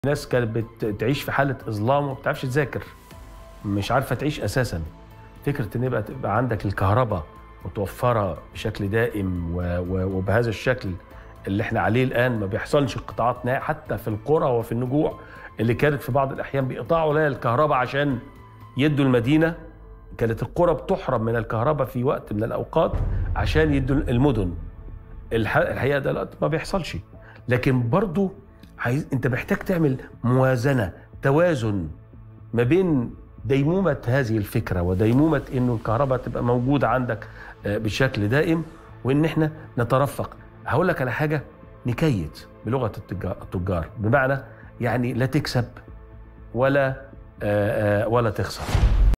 ناس كانت بتعيش في حاله اظلام وما بتعرفش تذاكر مش عارفه تعيش اساسا فكره ان يبقى تبقى عندك الكهرباء متوفره بشكل دائم و- و- وبهذا الشكل اللي احنا عليه الان ما بيحصلش انقطاعات نهائي حتى في القرى وفي النجوع اللي كانت في بعض الاحيان بيقطعوا لها الكهرباء عشان يدوا المدينه كانت القرى بتحرم من الكهرباء في وقت من الاوقات عشان يدوا المدن الح- الحقيقه ده دلوقتي ما بيحصلش لكن برضو عايز انت محتاج تعمل موازنه توازن ما بين ديمومه هذه الفكره وديمومه انه الكهرباء تبقى موجوده عندك آه، بشكل دائم وان احنا نترفق هقول لك على حاجه نكيت بلغه التجار, التجار بمعنى يعني لا تكسب ولا آه، آه، ولا تخسر